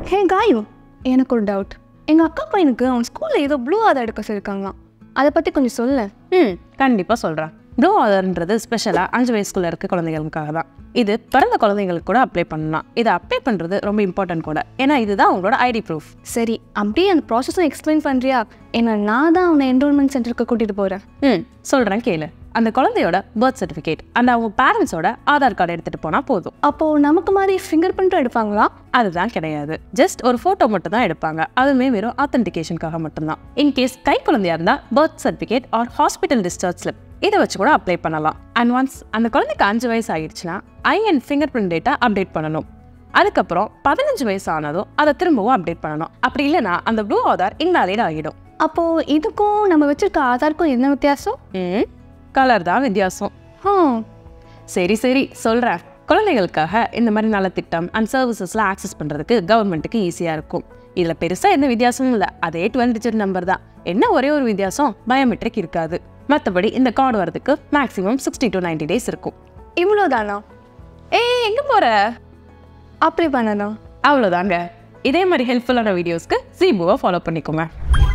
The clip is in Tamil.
ஹே காயு எனக்கு ஒரு டவுட் எங்கள் அக்கா பையனுக்கு அவன் ஸ்கூலில் ஏதோ ப்ளூ ஆதார் எடுக்க சொல்லியிருக்காங்களாம் அதை பற்றி கொஞ்சம் சொல்ல ம் கண்டிப்பாக சொல்கிறேன் ப்ளூ ஆதார்ன்றது ஸ்பெஷலாக அஞ்சு வயசுக்குள்ள இருக்க குழந்தைகளுக்காக தான் இது பிறந்த குழந்தைங்களுக்கு கூட அப்ளை பண்ணலாம் இதை அப்ளை பண்ணுறது ரொம்ப இம்பார்ட்டன்ட் கூட ஏன்னா இதுதான் உங்களோட ஐடி ப்ரூஃப் சரி அப்படியே அந்த ப்ராசஸும் எக்ஸ்பிளைன் பண்ணுறியா ஏன்னா நான் தான் அவனை என்ரோல்மெண்ட் சென்டருக்கு கூட்டிகிட்டு போகிறேன் ம் சொல்கிறேன் கேளு அந்த குழந்தையோட பர்த் சர்டிஃபிகேட் அந்த அவங்க பேரண்ட்ஸோட ஆதார் கார்டு எடுத்துகிட்டு போனால் போதும் அப்போது நமக்கு மாதிரி ஃபிங்கர் பிரிண்ட்டும் எடுப்பாங்களா அதுதான் கிடையாது ஜஸ்ட் ஒரு ஃபோட்டோ மட்டும் தான் எடுப்பாங்க அதுவுமே வெறும் ஆத்தென்டிகேஷனுக்காக மட்டும்தான் இன்கேஸ் கை குழந்தையா இருந்தால் birth certificate or hospital discharge slip இதை வச்சு கூட அப்ளை பண்ணலாம் அண்ட் ஒன்ஸ் அந்த குழந்தைக்கு அஞ்சு வயசு ஆகிடுச்சுன்னா eye and fingerprint data update பண்ணணும் அதுக்கப்புறம் பதினஞ்சு வயசு ஆனதும் அதை திரும்பவும் அப்டேட் பண்ணணும் அப்படி இல்லைன்னா அந்த ப்ளூ ஆதார் இன்வாலிட் ஆகிடும் அப்போது இதுக்கும் நம்ம வச்சிருக்க ஆதாருக்கும் என்ன வித்தியாசம் ம் கலர் தான் வித்தியாசம் ஆ சரி சரி சொல்கிறேன் குழந்தைகளுக்காக இந்த மாதிரி நலத்திட்டம் அண்ட் சர்வீசஸ்லாம் ஆக்சஸ் பண்ணுறதுக்கு கவர்மெண்ட்டுக்கு ஈஸியாக இருக்கும் இதில் பெருசாக எந்த வித்தியாசமும் இல்லை அதே டுவெல் டிஜிட் நம்பர் தான் என்ன ஒரே ஒரு வித்தியாசம் பயோமெட்ரிக் இருக்காது மற்றபடி இந்த கார்டு வரதுக்கு மேக்ஸிமம் சிக்ஸ்டி டு 90 டேஸ் இருக்கும் இவ்வளோதானா ஏய் எங்கே போகிற அப்படி பண்ணலாம் அவ்வளோதாங்க இதே மாதிரி ஹெல்ப்ஃபுல்லான வீடியோஸ்க்கு ஜீபுவை ஃபாலோ பண்ணிக்கோங்க